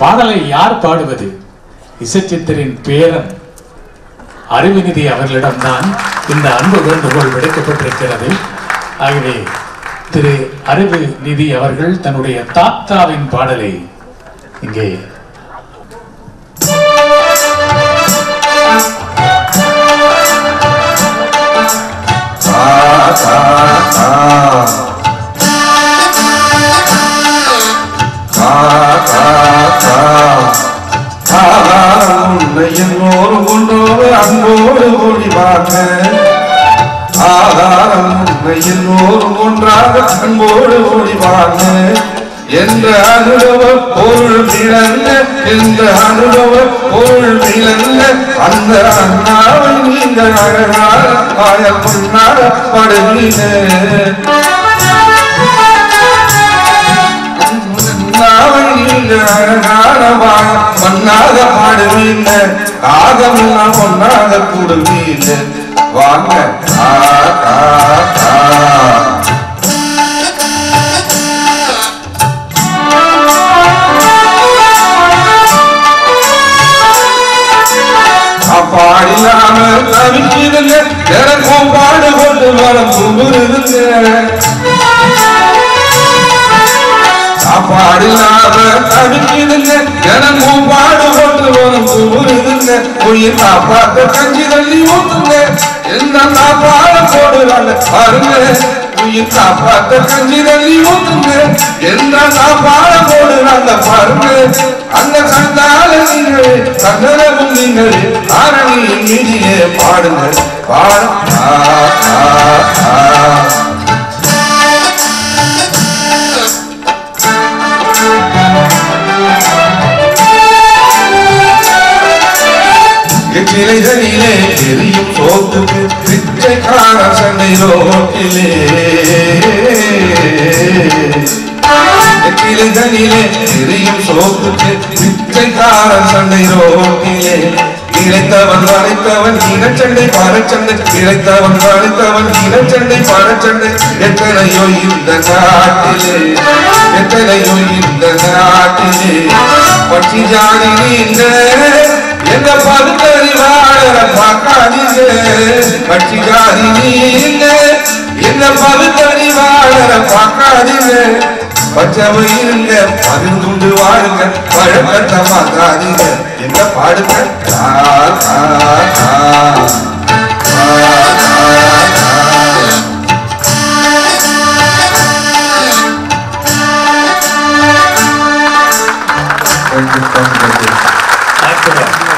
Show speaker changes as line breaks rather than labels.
பாடலை யார் பாடுவது இசைச்சித்தரின் பேரன் அறிவுநிதி அவர்களிடம்தான் இந்த அன்பு வேண்டுகோள் விடுக்கப்பட்டிருக்கிறது ஆகவே திரு அறிவு நிதி அவர்கள் தன்னுடைய தாத்தாவின் பாடலை இங்கே
என்னோடு கொண்டோடு அன்போடு ஓடி பார்க்க ஆதாரம் உன்னை என்னோடு ஒன்றாக அன்போடு ஓடி பார்க்க எந்த அனுபவ பொருள் விளங்க எந்த அனுபவ பொருள் விளங்க அந்த அண்ணாவை நீங்கள் அழகாக காயல் முன்னாக படுவீங்க நாவை நீங்கள் அழகான வாழ மண்ணாக பாடுவீங்க காதமெல்லாம் ஒன்னாக கூடுவீங்க வாங்க ஆ, ஆ, ஆ. பாடிலாம தவிக்கிறதுங்க எனக்கும் பாடு கொண்டு வர கும்புறதுங்க சாப்பாடில்லாத தவிக்குதுங்க எனக்கும் பாடு போட்டு வரும் குமுறுதுங்க உயிர் காப்பாத்த கஞ்சி தள்ளி ஊத்துங்க என்ன சாப்பாடு போடுறாங்க பாருங்க உயிர் காப்பாத்த கஞ்சி தள்ளி ஊத்துங்க என்ன சாப்பாடு போடுறாங்க பாருங்க அந்த கண்டால நீங்கள் கண்ணனவும் நீங்கள் ஆரணியின் மீதியே பாடுங்க பாடு ஆ, ஆ, ஆ. கிளைகளிலே எரியும் சோத்துக்கு பிச்சைக்கார சண்டை ரோட்டிலே கிளைகளிலே எரியும் சோத்துக்கு பிச்சைக்கார சண்டை ரோட்டிலே இழைத்தவன் அழைத்தவன் இனச்சண்டை பாரச்சண்டை இழைத்தவன் அழைத்தவன் இனச்சண்டை பாரச்சண்டை எத்தனையோ இந்த நாட்டிலே எத்தனையோ இந்த நாட்டிலே பட்சி ஜாதி நீங்க எங்க பகுத்தறிவாளர பார்க்காதீங்க கட்சி ஜாதி நீங்க எங்க பகுத்தறிவாளர பார்க்காதீங்க பச்சவை இருங்க பகிர்ந்துண்டு வாழுங்க பழக்கத்தை மாத்தாதீங்க எங்க பாடுங்க ஆ, ஆ, ஆ. ஆ, ஆ, ஆ. Thank you, thank you, thank you.
Actor